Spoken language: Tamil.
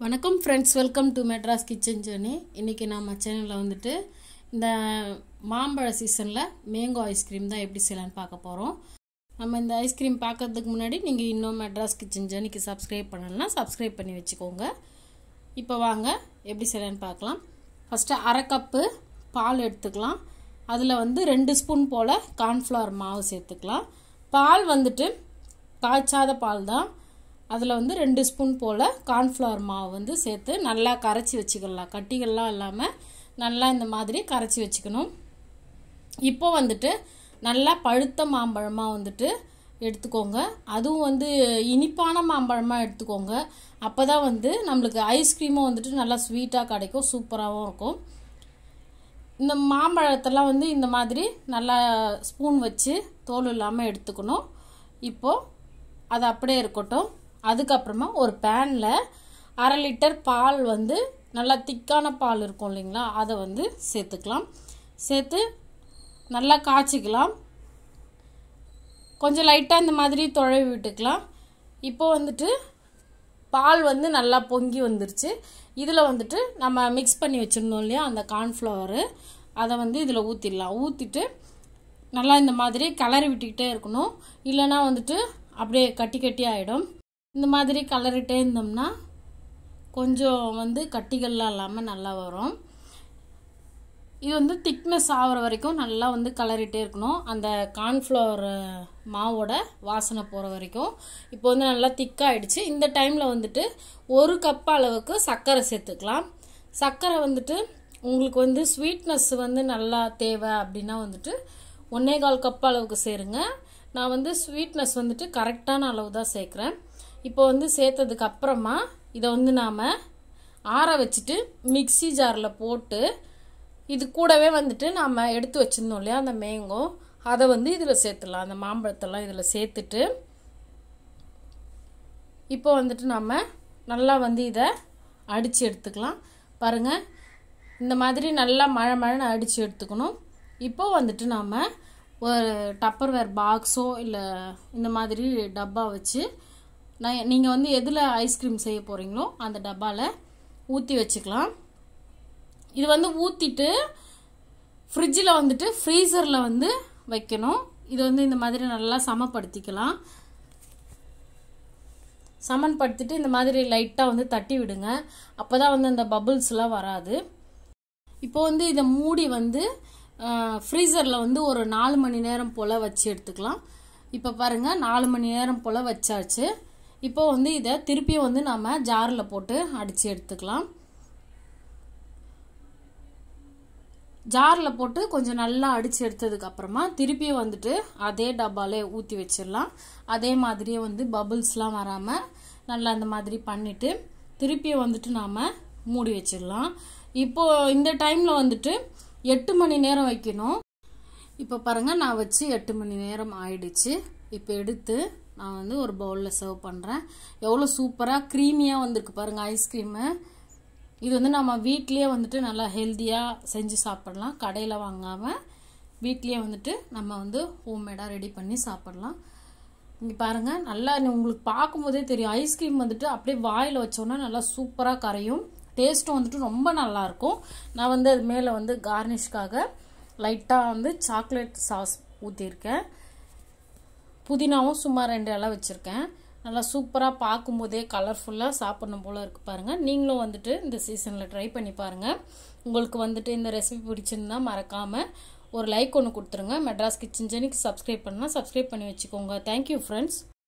வணக்கம் friends welcome to Madras kitchen journey இன்றைக்கி நம்ம சேனலில் வந்துட்டு இந்த மாம்பழ சீசனில் மேங்கோ ஐஸ்கிரீம் தான் எப்படி செய்யலான்னு பார்க்க போகிறோம் நம்ம இந்த ஐஸ்கிரீம் பார்க்கறதுக்கு முன்னாடி நீங்கள் இன்னும் மெட்ராஸ் கிச்சன் ஜர்னிக்கு சப்ஸ்கிரைப் பண்ணலன்னா சப்ஸ்கிரைப் பண்ணி வச்சுக்கோங்க இப்போ வாங்க எப்படி செய்யலான்னு பார்க்கலாம் ஃபஸ்ட்டு அரை கப்பு பால் எடுத்துக்கலாம் அதில் வந்து ரெண்டு ஸ்பூன் போல் கார்ன்ஃப்ளவர் மாவு சேர்த்துக்கலாம் பால் வந்துட்டு காய்ச்சாத பால் தான் அதில் வந்து ரெண்டு ஸ்பூன் போல் கார்ன்ஃப்ளவர் மாவு வந்து சேர்த்து நல்லா கரைச்சி வச்சுக்கலாம் கட்டிகள்லாம் இல்லாமல் நல்லா இந்த மாதிரி கரைச்சி வச்சுக்கணும் இப்போ வந்துட்டு நல்லா பழுத்த மாம்பழமாக வந்துட்டு எடுத்துக்கோங்க அதுவும் வந்து இனிப்பான மாம்பழமாக எடுத்துக்கோங்க அப்போ தான் வந்து நம்மளுக்கு ஐஸ்கிரீமும் வந்துட்டு நல்லா ஸ்வீட்டாக கிடைக்கும் சூப்பராகவும் இருக்கும் இந்த மாம்பழத்தெல்லாம் வந்து இந்த மாதிரி நல்லா ஸ்பூன் வச்சு தோல் இல்லாமல் எடுத்துக்கணும் இப்போது அது அப்படியே இருக்கட்டும் அதுக்கப்புறமா ஒரு பேனில் அரை லிட்டர் பால் வந்து நல்லா திக்கான பால் இருக்கும் இல்லைங்களா அதை வந்து சேர்த்துக்கலாம் சேர்த்து நல்லா காய்ச்சிக்கலாம் கொஞ்சம் லைட்டாக இந்த மாதிரி துழவி விட்டுக்கலாம் இப்போ வந்துட்டு பால் வந்து நல்லா பொங்கி வந்துருச்சு இதில் வந்துட்டு நம்ம மிக்ஸ் பண்ணி வச்சுருந்தோம் இல்லையா அந்த கார்ன்ஃப்ளவரு அதை வந்து இதில் ஊற்றிடலாம் ஊற்றிட்டு நல்லா இந்த மாதிரி கலரி விட்டுக்கிட்டே இருக்கணும் இல்லைனா வந்துட்டு அப்படியே கட்டி கட்டி ஆகிடும் இந்த மாதிரி கலரிட்டே இருந்தோம்னா கொஞ்சம் வந்து கட்டிகள்லாம் இல்லாமல் நல்லா வரும் இது வந்து திக்னஸ் ஆகிற வரைக்கும் நல்லா வந்து கலரிட்டே இருக்கணும் அந்த கார்ன்ஃப்ளவர் மாவோட வாசனை போகிற வரைக்கும் இப்போ வந்து நல்லா திக்காயிடுச்சு இந்த டைமில் வந்துட்டு ஒரு கப் அளவுக்கு சர்க்கரை சேர்த்துக்கலாம் சர்க்கரை வந்துட்டு உங்களுக்கு வந்து ஸ்வீட்னஸ் வந்து நல்லா தேவை அப்படின்னா வந்துட்டு ஒன்னே கால் கப் அளவுக்கு சேருங்க நான் வந்து ஸ்வீட்னஸ் வந்துட்டு கரெக்டான அளவு தான் சேர்க்குறேன் இப்போ வந்து சேர்த்ததுக்கு அப்புறமா இதை வந்து நாம் ஆற வச்சுட்டு மிக்சி ஜாரில் போட்டு இது கூடவே வந்துட்டு நாம் எடுத்து வச்சுருந்தோம் இல்லையா அந்த மேங்கோ அதை வந்து இதில் சேர்த்துடலாம் அந்த மாம்பழத்தெல்லாம் இதில் சேர்த்துட்டு இப்போ வந்துட்டு நம்ம நல்லா வந்து இதை அடித்து எடுத்துக்கலாம் பாருங்கள் இந்த மாதிரி நல்லா மழை மழைன்னு அடித்து எடுத்துக்கணும் இப்போ வந்துட்டு நாம் ஒரு டப்பர்வேர் பாக்ஸோ இல்லை இந்த மாதிரி டப்பா வச்சு நான் நீங்கள் வந்து எதில் ஐஸ்கிரீம் செய்ய போகிறீங்களோ அந்த டப்பாவில் ஊற்றி வச்சுக்கலாம் இது வந்து ஊற்றிட்டு ஃப்ரிட்ஜில் வந்துட்டு ஃப்ரீசரில் வந்து வைக்கணும் இது வந்து இந்த மாதிரி நல்லா சமப்படுத்திக்கலாம் சமன்படுத்திட்டு இந்த மாதிரி லைட்டாக வந்து தட்டி விடுங்க அப்போ தான் வந்து அந்த பபுள்ஸ்லாம் வராது இப்போ வந்து இதை மூடி வந்து ஃப்ரீசரில் வந்து ஒரு நாலு மணி நேரம் போல் வச்சு எடுத்துக்கலாம் இப்போ பாருங்கள் நாலு மணி நேரம் போல் வச்சாச்சு இப்போ வந்து இதை திருப்பியும் வந்து நம்ம ஜாரில் போட்டு அடித்து எடுத்துக்கலாம் ஜாரில் போட்டு கொஞ்சம் நல்லா அடித்து எடுத்ததுக்கு அப்புறமா திருப்பியும் வந்துட்டு அதே டப்பாலே ஊற்றி வச்சிடலாம் அதே மாதிரியே வந்து பபுள்ஸ்லாம் வராமல் நல்லா அந்த மாதிரி பண்ணிவிட்டு திருப்பியும் வந்துட்டு நாம் மூடி வச்சிடலாம் இப்போது இந்த டைமில் வந்துட்டு எட்டு மணி நேரம் வைக்கணும் இப்போ பாருங்கள் நான் வச்சு எட்டு மணி நேரம் ஆயிடுச்சு இப்போ எடுத்து நான் வந்து ஒரு பவுலில் சர்வ் பண்ணுறேன் எவ்வளோ சூப்பராக க்ரீமியாக வந்திருக்கு பாருங்கள் ஐஸ்கிரீமு இது வந்து நம்ம வீட்லேயே வந்துட்டு நல்லா ஹெல்த்தியாக செஞ்சு சாப்பிடலாம் கடையில் வாங்காமல் வீட்லேயே வந்துட்டு நம்ம வந்து ஹோம்மேடாக ரெடி பண்ணி சாப்பிடலாம் இங்கே பாருங்கள் நல்லா உங்களுக்கு பார்க்கும்போதே தெரியும் ஐஸ்கிரீம் வந்துட்டு அப்படியே வாயில் வச்சோன்னா நல்லா சூப்பராக கரையும் டேஸ்ட்டும் வந்துட்டு ரொம்ப நல்லாயிருக்கும் நான் வந்து அது மேலே வந்து கார்னிஷ்காக லைட்டாக வந்து சாக்லேட் சாஸ் ஊற்றிருக்கேன் புதினாவும் சும்மா ரெண்டு இலை வச்சுருக்கேன் நல்லா சூப்பராக பார்க்கும்போதே கலர்ஃபுல்லாக சாப்பிடணும் போல் இருக்குது பாருங்கள் நீங்களும் வந்துட்டு இந்த சீசனில் ட்ரை பண்ணி பாருங்கள் உங்களுக்கு வந்துட்டு இந்த ரெசிபி பிடிச்சிருந்தா மறக்காமல் ஒரு லைக் ஒன்று கொடுத்துருங்க மெட்ராஸ் கிச்சன் ஜெனிக்கு சப்ஸ்கிரைப் பண்ணால் சப்ஸ்கிரைப் பண்ணி வச்சுக்கோங்க தேங்க்யூ ஃப்ரெண்ட்ஸ்